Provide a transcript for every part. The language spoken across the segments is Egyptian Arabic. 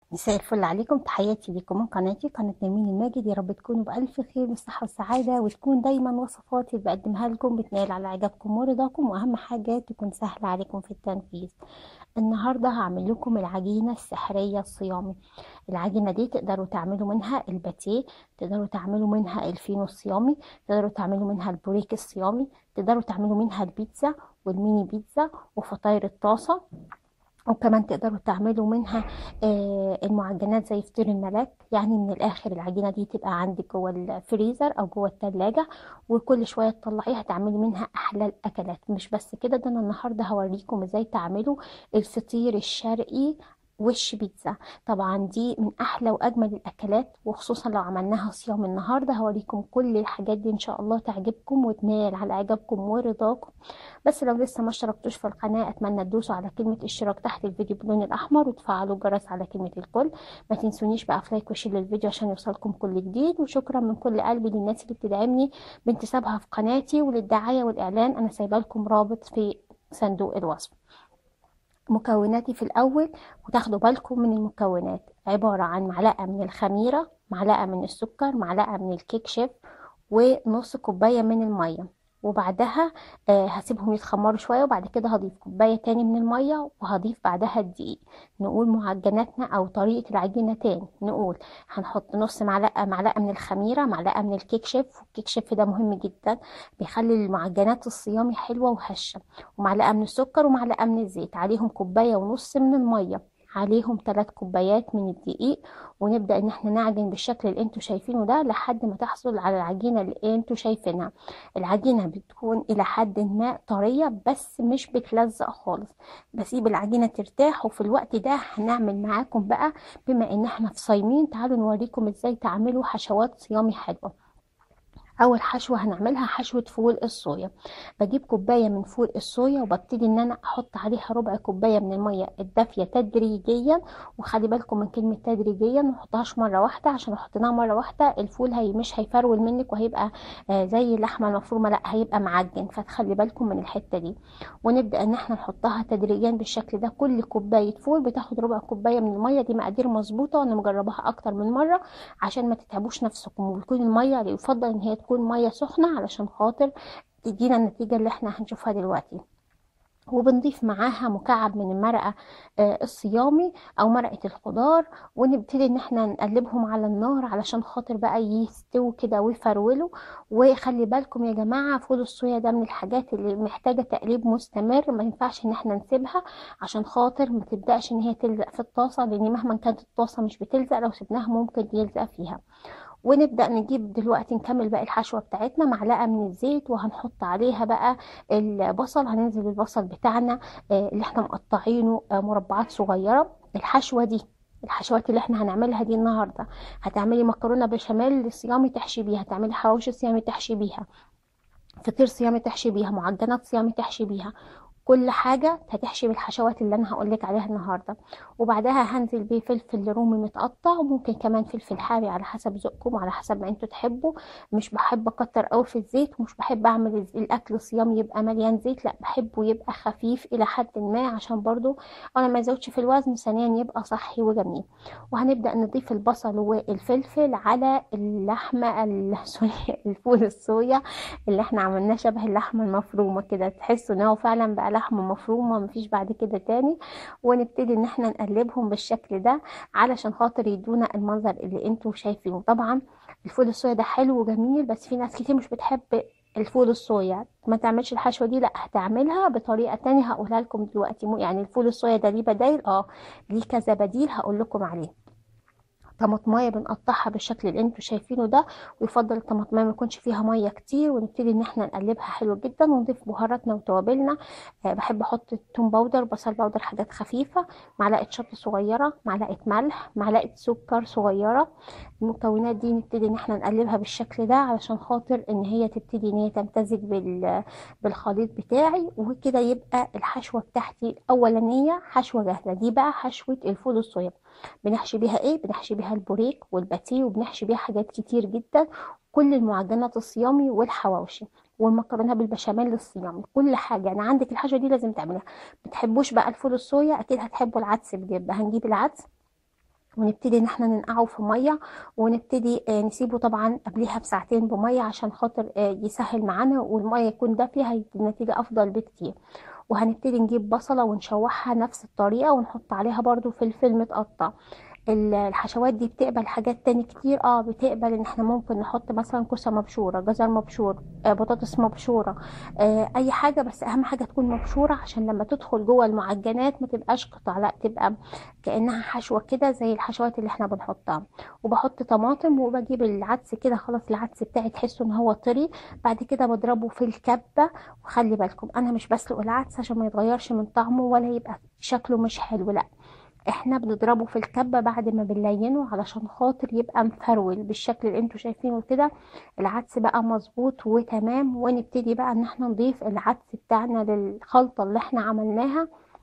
مساء الفل عليكم تحياتي ليكم من قناتي قناة نرمين الماجد يا رب تكونوا بألف خير والصحة والسعادة وتكون دايما وصفاتي اللي بقدمها لكم بتنال على إعجابكم ورضاكم وأهم حاجة تكون سهلة عليكم في التنفيذ النهاردة هعمل لكم العجينة السحرية الصيامي العجينة دي تقدروا تعملوا منها الباتيه تقدروا تعملوا منها الفينو الصيامي تقدروا تعملوا منها البوريك الصيامي تقدروا تعملوا منها البيتزا والميني بيتزا وفطاير الطاسة وكمان تقدروا تعملوا منها آه، المعجنات زي فطير الملاك يعني من الاخر العجينه دي تبقى عندك جوه الفريزر او جوه التلاجة وكل شويه تطلعيها تعملي منها احلى الاكلات مش بس كده ده انا النهارده هوريكم ازاي تعملوا الفطير الشرقي وش بيتزا طبعا دي من احلى واجمل الاكلات وخصوصا لو عملناها صيام النهارده هوريكم كل الحاجات دي ان شاء الله تعجبكم وتنال على اعجابكم ورضاكم بس لو لسه ما اشتركتوش في القناه اتمنى تدوسوا على كلمه اشتراك تحت الفيديو باللون الاحمر وتفعلوا الجرس على كلمه الكل ما تنسونيش بقى في لايك وشير للفيديو عشان يوصلكم كل جديد وشكرا من كل قلبي للناس اللي بتدعمني بانتسابها في قناتي وللدعايه والاعلان انا سايبه لكم رابط في صندوق الوصف مكوناتي في الأول وتاخدوا بالكم من المكونات عبارة عن معلقة من الخميرة معلقة من السكر معلقة من الكيك شيف ونص كوباية من المية وبعدها آه هسيبهم يتخمروا شويه وبعد كده هضيف كوبايه تاني من الميه وهضيف بعدها الدقيق نقول معجناتنا او طريقه العجينه تاني نقول هنحط نص معلقه معلقه من الخميره معلقه من الكيك شيف والكيك شيف ده مهم جدا بيخلي المعجنات الصيامي حلوه وهشه ومعلقه من السكر ومعلقه من الزيت عليهم كوبايه ونص من الميه عليهم 3 كوبايات من الدقيق ونبدأ ان احنا نعجن بالشكل اللي انتوا شايفينه ده لحد ما تحصل على العجينة اللي انتوا شايفينها العجينة بتكون الى حد ما طرية بس مش بتلزق خالص بسيب العجينة ترتاح وفي الوقت ده هنعمل معاكم بقى بما ان احنا في صايمين تعالوا نوريكم ازاي تعملوا حشوات صيامي حلوة اول حشوه هنعملها حشوه فول الصويا بجيب كوبايه من فول الصويا وببتدي ان انا احط عليها ربع كوبايه من الميه الدافيه تدريجيا وخلي بالكم من كلمه تدريجيا ما نحطهاش مره واحده عشان لو حطيناها مره واحده الفول هي مش هيفرول منك وهيبقى آه زي اللحمه المفرومه لا هيبقى معجن فتخلي بالكم من الحته دي ونبدا ان احنا نحطها تدريجيا بالشكل ده كل كوبايه فول بتاخد ربع كوبايه من الميه دي مقادير مظبوطه وانا مجرباها اكتر من مره عشان ما تتعبوش نفسكم وتكون الميه يفضل ان هي تكون ميه سخنه علشان خاطر تدينا النتيجه اللي احنا هنشوفها دلوقتي وبنضيف معاها مكعب من المرقة آه الصيامي او مرقة الخضار ونبتدي ان احنا نقلبهم على النار علشان خاطر بقى يستووا كده ويفرولوا وخلي بالكم يا جماعة فول الصويا ده من الحاجات اللي محتاجة تقليب مستمر ما ينفعش ان احنا نسيبها عشان خاطر ما تبدأش ان هي تلزق في الطاسة لان مهما كانت الطاسة مش بتلزق لو سيبناها ممكن يلزق فيها ونبدأ نجيب دلوقتي نكمل باقي الحشوة بتاعتنا معلقة من الزيت وهنحط عليها بقى البصل هننزل البصل بتاعنا اللي احنا مقطعينه مربعات صغيرة الحشوة دي الحشوات اللي احنا هنعملها دي النهارده هتعملي مكرونه بشاميل صيامي تحشي بيها هتعملي حواوشي صيامي تحشي بيها فطير صيامي تحشي بيها معجنات صيامي تحشي بيها كل حاجة هتحشي بالحشوات اللي انا هقولك عليها النهاردة وبعدها هنزل بيه فلفل رومي متقطع وممكن كمان فلفل حامي على حسب ذوقكم وعلى حسب ما انتوا تحبوا مش بحب اكتر قوي في الزيت ومش بحب اعمل الاكل صيام يبقى مليان زيت لا بحبه يبقى خفيف الى حد ما عشان برضو انا ما يزودش في الوزن ثانيا يبقى صحي وجميل وهنبدأ نضيف البصل والفلفل على اللحمة سوري الفول الصويا اللي احنا عملناه شبه اللحمة المفرومة كده تحسوا ان هو فعلا بقى لحمة مفرومة مفيش بعد كده تاني ونبتدي ان احنا نقلبهم بالشكل ده علشان خاطر يدونا المنظر اللي انتوا شايفينه طبعا الفول الصويا ده حلو وجميل بس في ناس كتير مش بتحب الفول الصويا ما تعملش الحشوه دي لا هتعملها بطريقه تانية هقولها لكم دلوقتي يعني الفول الصويا ده ليه بدايل اه ليه كذا بديل هقول لكم عليه طماطمايه بنقطعها بالشكل اللي انتوا شايفينه ده ويفضل الطماطمايه ما يكونش فيها ميه كتير ونبتدي ان احنا نقلبها حلو جدا ونضيف بهاراتنا وتوابلنا أه بحب احط توم باودر بصل باودر حاجات خفيفه معلقه شطه صغيره معلقه ملح معلقه سكر صغيره المكونات دي نبتدي ان احنا نقلبها بالشكل ده علشان خاطر ان هي تبتدي ان هي تمتزج بال بالخليط بتاعي وكده يبقى الحشوه بتاعتي الاولانيه حشوه جاهزه دي بقى حشوه الفول الصويا بنحشي بيها ايه بنحشي بيها البوريك والباتيه وبنحشي بيها حاجات كتير جدا كل المعجنات الصيامي والحواوشي والمكرونه بالبشاميل الصيامي كل حاجه يعني عندك الحشوه دي لازم تعملها بتحبوش بقى الفول الصويا اكيد هتحبوا العدس بجد هنجيب العدس ونبتدي ان احنا ننقعه في ميه ونبتدي آه، نسيبه طبعا قبلها بساعتين بميه عشان خاطر آه، يسهل معانا والميه يكون دافيه هيدي النتيجه افضل بكتير وهنبتدي نجيب بصله ونشوحها نفس الطريقه ونحط عليها برضو فلفل متقطع ال- الحشوات دي بتقبل حاجات تاني كتير اه بتقبل ان احنا ممكن نحط مثلا كوسه مبشوره جزر مبشور آه بطاطس مبشوره آه اي حاجه بس اهم حاجه تكون مبشوره عشان لما تدخل جوه المعجنات ما تبقاش قطع لا تبقى كانها حشوه كده زي الحشوات اللي احنا بنحطها وبحط طماطم وبجيب العدس كده خلاص العدس بتاعي تحسه ان هو طري بعد كده بضربه في الكبه وخلي بالكم انا مش بسلق العدس عشان ما يتغيرش من طعمه ولا يبقى شكله مش حلو لا احنا بنضربه في الكبة بعد ما بنلينه علشان خاطر يبقى مفرول بالشكل اللي انتوا شايفينه كده العدس بقى مظبوط وتمام ونبتدي بقى ان احنا نضيف العدس بتاعنا للخلطة اللي احنا عملناها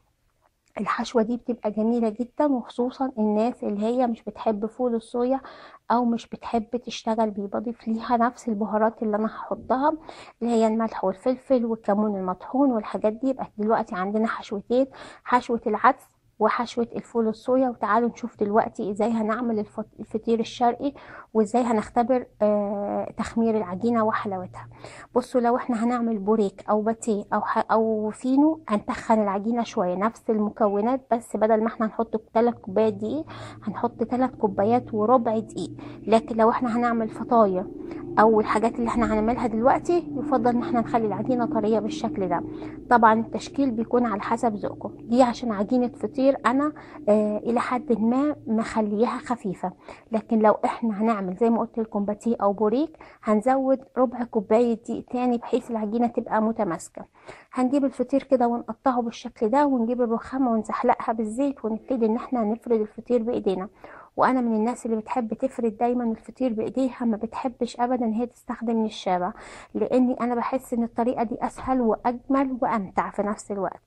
الحشوة دي بتبقى جميلة جدا وخصوصا الناس اللي هي مش بتحب فول الصويا او مش بتحب تشتغل بيه بضيف ليها نفس البهارات اللي انا هحطها اللي هي الملح والفلفل والكمون المطحون والحاجات دي يبقى دلوقتي عندنا حشوتين حشوة العدس وحشوة الفول الصويا وتعالوا نشوف دلوقتي ازاي هنعمل الفط- الفطير الشرقي وازاي هنختبر آه تخمير العجينة وحلاوتها بصوا لو احنا هنعمل بوريك او باتيه او ح... او فينو هنتخن العجينة شوية نفس المكونات بس بدل ما احنا نحط 3 كوبايات دقيق هنحط 3 كوبايات وربع دقيق لكن لو احنا هنعمل فطاير او الحاجات اللي احنا هنعملها دلوقتي يفضل ان احنا نخلي العجينة طرية بالشكل ده طبعا التشكيل بيكون على حسب ذوقكم دي عشان عجينة فطير انا آه الى حد ما مخليها خفيفة لكن لو احنا هنعمل زي ما قلت لكم باتيه او بوريك هنزود ربع كوباية دقيق تاني بحيث العجينة تبقى متماسكة هنجيب الفطير كده ونقطعه بالشكل ده ونجيب الرخامة ونزحلقها بالزيت ونبتدي ان احنا نفرد الفطير بايدينا وانا من الناس اللي بتحب تفرد دايما الفطير بايديها ما بتحبش ابدا ان هي تستخدم الشابة لاني انا بحس ان الطريقة دي اسهل واجمل وامتع في نفس الوقت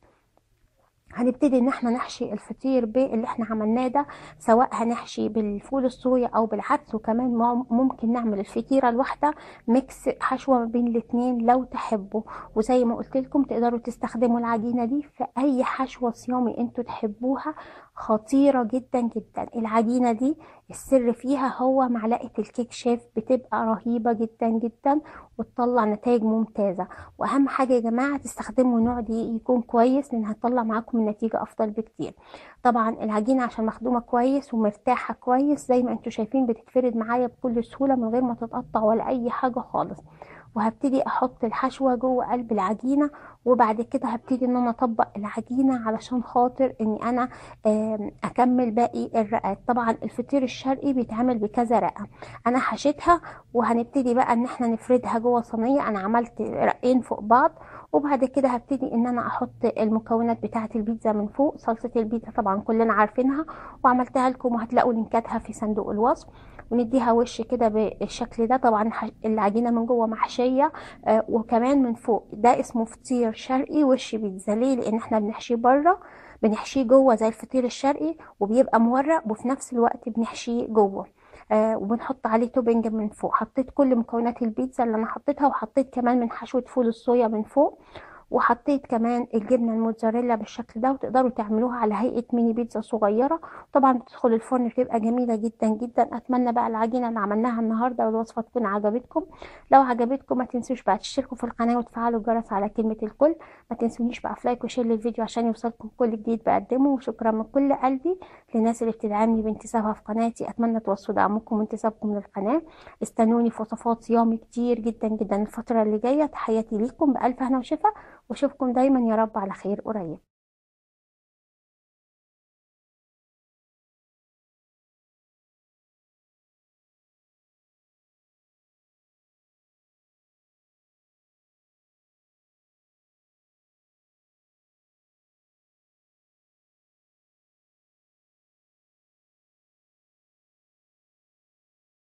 هنبتدي ان احنا نحشي الفطير باللي احنا عملناه ده سواء هنحشي بالفول الصويا او بالعدس وكمان مم- ممكن نعمل الفطيره الواحده ميكس حشوه ما بين الاتنين لو تحبوا وزي ما قلت لكم تقدروا تستخدموا العجينه دي في اي حشوه صيامي انتوا تحبوها خطيره جدا جدا العجينه دي السر فيها هو معلقه الكيك شيف بتبقى رهيبه جدا جدا وتطلع نتائج ممتازه واهم حاجه يا جماعه تستخدموا نوع دي يكون كويس لان هتطلع معاكم النتيجه افضل بكتير طبعا العجينه عشان مخدومه كويس ومرتاحه كويس زي ما انتوا شايفين بتتفرد معايا بكل سهوله من غير ما تتقطع ولا اي حاجه خالص وهبتدي احط الحشوه جوه قلب العجينه وبعد كده هبتدي ان انا اطبق العجينه علشان خاطر اني انا آم، اكمل باقي الرقات طبعا الفطير الشرقي بيتعمل بكذا رقه انا حشيتها وهنبتدي بقى ان احنا نفردها جوه صينيه انا عملت رقين فوق بعض وبعد كده هبتدي ان انا احط المكونات بتاعه البيتزا من فوق صلصه البيتزا طبعا كلنا عارفينها وعملتها لكم وهتلاقوا لينكاتها في صندوق الوصف ونديها وش كده بالشكل ده طبعا ح- العجينه من جوه محشيه آه، وكمان من فوق ده اسمه فطير شرقي وش بيتزا ليه لان احنا بنحشيه بره بنحشيه جوه زي الفطير الشرقي وبيبقى مورق وفي نفس الوقت بنحشيه جوه آه وبنحط عليه توبنج من فوق حطيت كل مكونات البيتزا اللي انا حطيتها وحطيت كمان من حشوة فول الصويا من فوق وحطيت كمان الجبنة الموتزاريلا بالشكل ده وتقدروا تعملوها على هيئة ميني بيتزا صغيرة طبعا بتدخل الفرن بتبقى جميلة جدا جدا اتمنى بقى العجينة اللي عملناها النهاردة والوصفة تكون عجبتكم لو عجبتكم ما تنسوش بقى تشتركوا في القناة وتفعلوا الجرس على كلمة الكل ما تنسونيش بقى في لايك وشير للفيديو عشان يوصلكم كل جديد بقدمه وشكرا من كل قلبي للناس اللي بتدعمني بانتسابها في قناتي اتمنى توصلوا دعمكم وانتسابكم للقناة استنوني في وصفات صيامي كتير جدا جدا الفترة اللي جاية تحياتي ليكم بألف هنا وشفا واشوفكم دايما يا رب على خير قريب